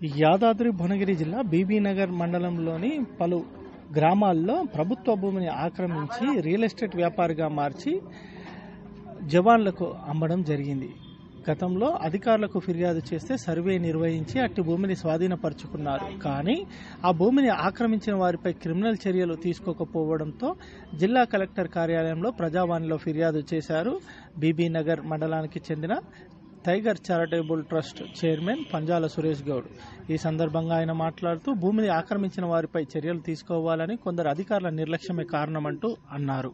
యాదాద్రి భువనగిరి జిల్లా బీబీనగర్ మండలంలోని పలు గ్రామాల్లో ప్రభుత్వ భూమిని ఆక్రమించి రియల్ ఎస్టేట్ వ్యాపారిగా మార్చి జవాన్లకు అమ్మడం జరిగింది గతంలో అధికారులకు ఫిర్యాదు చేస్తే సర్వే నిర్వహించి అట్టి భూమిని స్వాధీనపరుచుకున్నారు కానీ ఆ భూమిని ఆక్రమించిన వారిపై క్రిమినల్ చర్యలు తీసుకోకపోవడంతో జిల్లా కలెక్టర్ కార్యాలయంలో ప్రజావాణిలో ఫిర్యాదు చేశారు బీబీ నగర్ మండలానికి చెందిన tiger charitable trust chairman Panjala Suresh Goud ఈ సందర్భంగా ఆయన మాట్లాడుతూ భూమిని ఆక్రమించిన వారిపై చర్యలు తీసుకోవాలని కొందరు అధికారుల నిర్లక్ష్యమే కారణమంటూ అన్నారు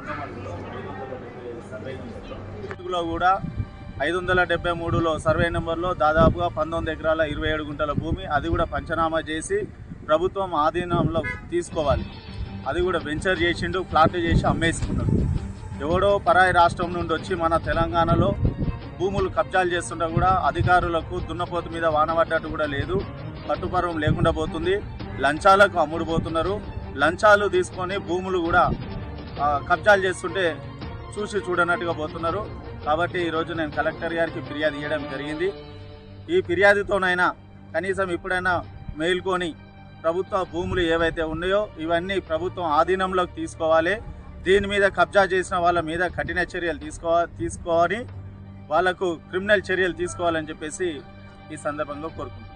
లో కూడా ఐదు వందల డెబ్బై మూడులో సర్వే నెంబర్లో దాదాపుగా పంతొమ్మిది ఎకరాల ఇరవై ఏడు గుంటల భూమి అది కూడా పంచనామా చేసి ప్రభుత్వం ఆధీనంలో తీసుకోవాలి అది కూడా వెంచర్ చేసిండు ప్లాట్లు చేసి అమ్మేసుకున్నాడు ఎవడో పరాయి రాష్ట్రం నుండి వచ్చి మన తెలంగాణలో భూములు కబ్జాలు చేస్తుంటే కూడా అధికారులకు దున్నపోతు మీద వానబడ్డట్టు కూడా లేదు కట్టుపరం లేకుండా పోతుంది లంచాలకు అమ్ముడు పోతున్నారు లంచాలు తీసుకొని భూములు కూడా ఆ, కబ్జాలు చేస్తుంటే చూసి చూడనట్టుగా పోతున్నారు కాబట్టి ఈరోజు నేను కలెక్టర్ గారికి ఫిర్యాదు ఇవ్వడం జరిగింది ఈ ఫిర్యాదుతోనైనా కనీసం ఇప్పుడైనా మేల్కొని ప్రభుత్వ భూములు ఏవైతే ఉన్నాయో ఇవన్నీ ప్రభుత్వం ఆధీనంలోకి తీసుకోవాలి దీని మీద కబ్జా చేసిన వాళ్ళ మీద కఠిన చర్యలు తీసుకో తీసుకోవాలి వాళ్ళకు క్రిమినల్ చర్యలు తీసుకోవాలని చెప్పేసి ఈ సందర్భంగా కోరుకుంటున్నాను